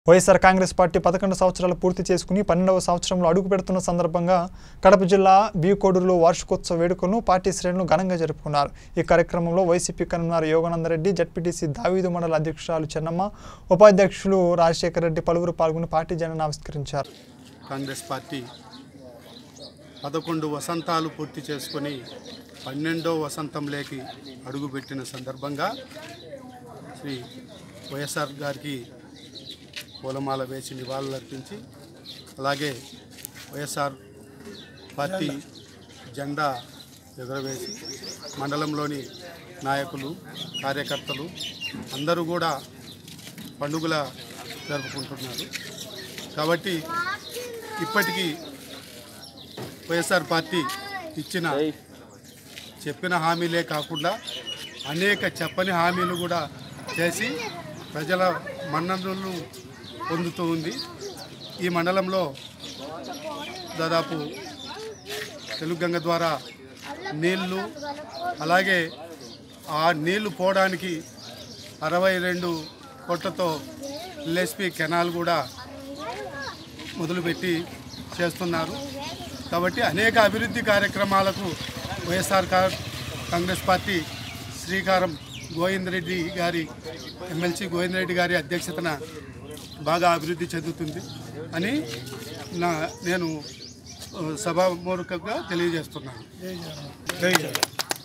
YSR Congress party పదకొండు సంవత్సరాలు పూర్తి చేసుకుని పన్నెండవ సంవత్సరంలో అడుగు పెడుతున్న సందర్భంగా కడప జిల్లా బీకోడూరులో వార్షికోత్సవ వేడుకలను పార్టీ శ్రేణులు ఘనంగా జరుపుకున్నారు ఈ కార్యక్రమంలో వైసీపీ కన్వీనర్ యోగానందరెడ్డి జడ్పీటీసీ దావీదు మండల అధ్యక్షురాలు చెన్నమ్మ ఉపాధ్యక్షులు రాజశేఖర రెడ్డి పలువురు పాల్గొని పార్టీ జెండాను ఆవిష్కరించారు కాంగ్రెస్ పార్టీ పదకొండు వసంతాలు పూర్తి చేసుకొని పన్నెండో వసంతంలోకి అడుగుపెట్టిన సందర్భంగా శ్రీ వైఎస్ఆర్ గారికి పూలమాల వేసి నివాళులర్పించి అలాగే వైఎస్ఆర్ పార్టీ జెండా ఎగురవేసి మండలంలోని నాయకులు కార్యకర్తలు అందరూ కూడా పండుగల జరుపుకుంటున్నారు కాబట్టి ఇప్పటికీ వైఎస్ఆర్ పార్టీ ఇచ్చిన చెప్పిన హామీలే కాకుండా అనేక చెప్పని హామీలు కూడా చేసి ప్రజల మన్ననలు పొందుతూ ఉంది ఈ మండలంలో దాదాపు తెలుగంగ ద్వారా నీళ్లు అలాగే ఆ నీళ్లు పోవడానికి అరవై రెండు కోట్లతో ఎల్ఎస్పి కెనాల్ కూడా మొదలుపెట్టి చేస్తున్నారు కాబట్టి అనేక అభివృద్ధి కార్యక్రమాలకు వైఎస్ఆర్ కా- కాంగ్రెస్ పార్టీ శ్రీకారం గోవిందరెడ్డి గారి ఎమ్మెల్సీ గోవిందరెడ్డి గారి అధ్యక్షతన బాగా అభివృద్ధి చెందుతుంది అని నా నేను ఆ, సభామూలకంగా తెలియజేస్తున్నాను జై జగన్.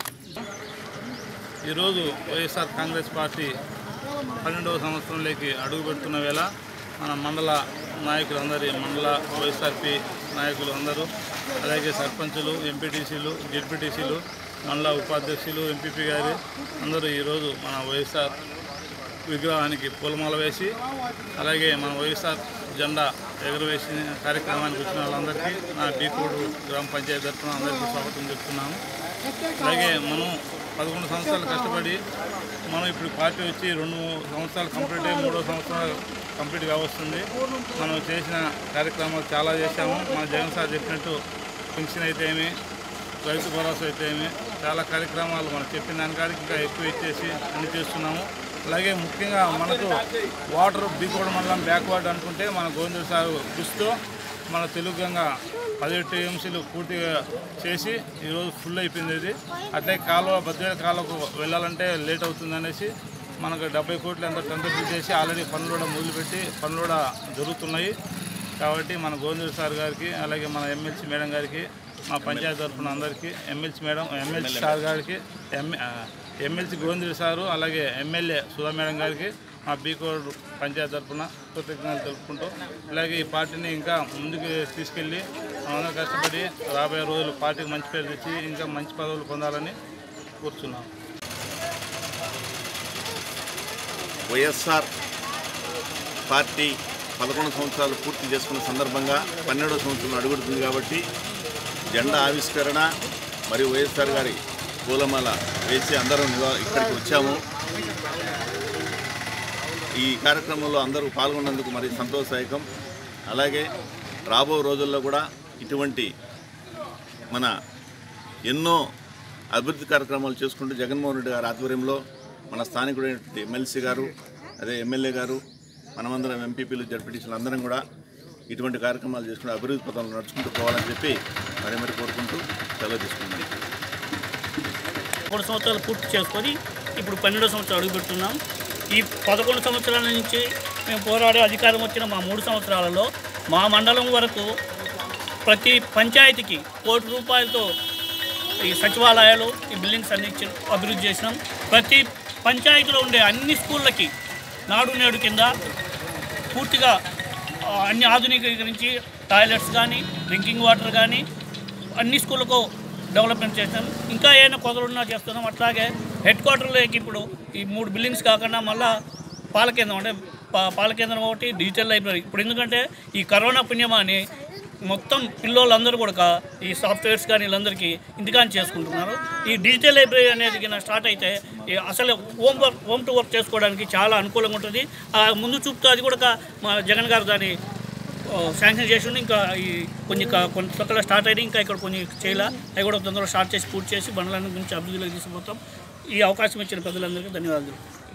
ఈరోజు వైఎస్ఆర్ కాంగ్రెస్ పార్టీ పన్నెండవ సంవత్సరంలోకి అడుగు పెడుతున్న వేళ మన మండల నాయకులందరి మండల వైఎస్ఆర్పి నాయకులు అందరూ అలాగే సర్పంచులు ఎంపీటీసీలు జెడ్పీటీసీలు మండల ఉపాధ్యక్షులు ఎంపీపీ గారి అందరూ ఈరోజు మన వైఎస్ఆర్ విగ్రహానికి పూలమాల వేసి అలాగే మన వైఎస్ఆర్ జెండా ఎగురవేసిన కార్యక్రమానికి వచ్చిన వాళ్ళందరికీ నా డీకోడు గ్రామ పంచాయతీ తరఫున అందరికీ స్వాగతం చెప్తున్నాము అలాగే మనం పదకొండు సంవత్సరాలు కష్టపడి మనం ఇప్పుడు పార్టీ వచ్చి రెండు సంవత్సరాలు కంప్లీట్ అయ్యి మూడో సంవత్సరాలు కంప్లీట్ కావస్తుంది మనం చేసిన కార్యక్రమాలు చాలా చేశాము మన జగన్ సార్ చెప్పినట్టు పెన్షన్ అయితే ఏమి రైతు భరోసా అయితే ఏమి చాలా కార్యక్రమాలు మనం చెప్పిన దానికాడికి ఇంకా ఎక్కువ ఇచ్చేసి అన్ని చేస్తున్నాము అలాగే ముఖ్యంగా మనకు వాటర్ బీకోవడం మండలం బ్యాక్వర్డ్ అనుకుంటే మన గోవింద సార్ కృషితో మన తెలుగు గంగ పదిహేడు టీఎంసీలు పూర్తిగా చేసి ఈరోజు ఫుల్ అయిపోయింది ఇది అట్లే కాలువ బద్వేల కాలువకు వెళ్ళాలంటే లేట్ అవుతుంది అనేసి మనకు డెబ్బై కోట్లు ఎంత టెండర్ చేసి ఆల్రెడీ పనులు కూడా మొదలుపెట్టి పనులు కూడా జరుగుతున్నాయి కాబట్టి మన గోవింద సార్ గారికి అలాగే మన ఎమ్మెల్సీ మేడం గారికి మా పంచాయతీ తరఫున అందరికీ ఎమ్మెల్సీ మేడం ఎమ్మెల్సీ సార్ గారికి ఎమ్మె ఎమ్మెల్సీ గోవింద సారు అలాగే ఎమ్మెల్యే సుధా మేడం గారికి మా బీకోడ్ పంచాయతీ తరఫున కృతజ్ఞతలు తెలుపుకుంటూ అలాగే ఈ పార్టీని ఇంకా ముందుకు తీసుకెళ్ళి మనందరం కష్టపడి రాబోయే రోజులు పార్టీకి మంచి పేరు తెచ్చి ఇంకా మంచి పదవులు పొందాలని కూర్చున్నాం వైఎస్ఆర్ పార్టీ పదకొండు సంవత్సరాలు పూర్తి చేసుకున్న సందర్భంగా పన్నెండవ సంవత్సరం అడుగుడుతుంది కాబట్టి జెండా ఆవిష్కరణ మరియు వైఎస్ఆర్ గారి పూలమాల వేసి అందరం నివా- ఇక్కడికి వచ్చాము ఈ కార్యక్రమంలో అందరూ పాల్గొన్నందుకు మరి సంతోషదాయకం అలాగే రాబో రోజుల్లో కూడా ఇటువంటి మన ఎన్నో అభివృద్ధి కార్యక్రమాలు చేసుకుంటూ జగన్మోహన్ రెడ్డి గారి ఆధ్వర్యంలో మన స్థానికుడైనటువంటి ఎమ్మెల్సీ గారు అదే ఎమ్మెల్యే గారు మనమందరం ఎంపీపీలు జడ్పీటీసీలు అందరం కూడా ఇటువంటి కార్యక్రమాలు చేసుకుంటూ అభివృద్ధి పథంలో నడుచుకుంటూ పోవాలని చెప్పి మరి మరి కోరుకుంటూ సెలవు తీసుకుంటున్నాం పదకొండు సంవత్సరాలు పూర్తి చేసుకొని ఇప్పుడు పన్నెండో సంవత్సరం అడుగుపెడుతున్నాం ఈ పదకొండు సంవత్సరాల నుంచి మేము పోరాడే అధికారం వచ్చిన మా మూడు సంవత్సరాలలో మా మండలం వరకు ప్రతి పంచాయతీకి కోటి రూపాయలతో ఈ సచివాలయాలు ఈ బిల్డింగ్స్ అన్ని ఇచ్చి అభివృద్ధి చేసినాం ప్రతి పంచాయతీలో ఉండే అన్ని స్కూళ్ళకి నాడు నేడు కింద పూర్తిగా ఆ, అన్ని ఆధునీకరించి టాయిలెట్స్ కానీ డ్రింకింగ్ వాటర్ కానీ అన్ని స్కూళ్ళకు డెవలప్మెంట్ చేస్తాం ఇంకా ఏమైనా కొదలున్నా చేస్తున్నాం అట్లాగే హెడ్ క్వార్టర్లోకి ఇప్పుడు ఈ మూడు బిల్డింగ్స్ కాకుండా మళ్ళా పాల కేంద్రం అంటే పా- పాల కేంద్రం ఒకటి డిజిటల్ లైబ్రరీ ఇప్పుడు ఎందుకంటే ఈ కరోనా పుణ్యమాని మొత్తం పిల్లోళ్ళందరూ కూడా ఈ సాఫ్ట్వేర్స్ కానీ వీళ్ళందరికీ ఇంటికాని చేసుకుంటున్నారు ఈ డిజిటల్ లైబ్రరీ అనేది కింద స్టార్ట్ అయితే ఈ అసలు home work home to work చేసుకోవడానికి చాలా అనుకూలంగా ఉంటుంది ఆ ముందు చూపుతూ అది కూడా మా జగన్ గారు దాన్ని ఆ, శాంక్షన్ చేసి ఉండి ఇంకా ఈ కొన్ని క- కొన్ని చోట్ల స్టార్ట్ అయ్యి ఇంకా ఇక్కడ కొన్ని చేయాల అవి కూడా తొందరగా స్టార్ట్ చేసి పూర్తి చేసి బండ్లన్నీ గురించి అభివృద్ధిలోకి తీసుకుపోతాం ఈ అవకాశం ఇచ్చిన ప్రజలందరికీ ధన్యవాదాలు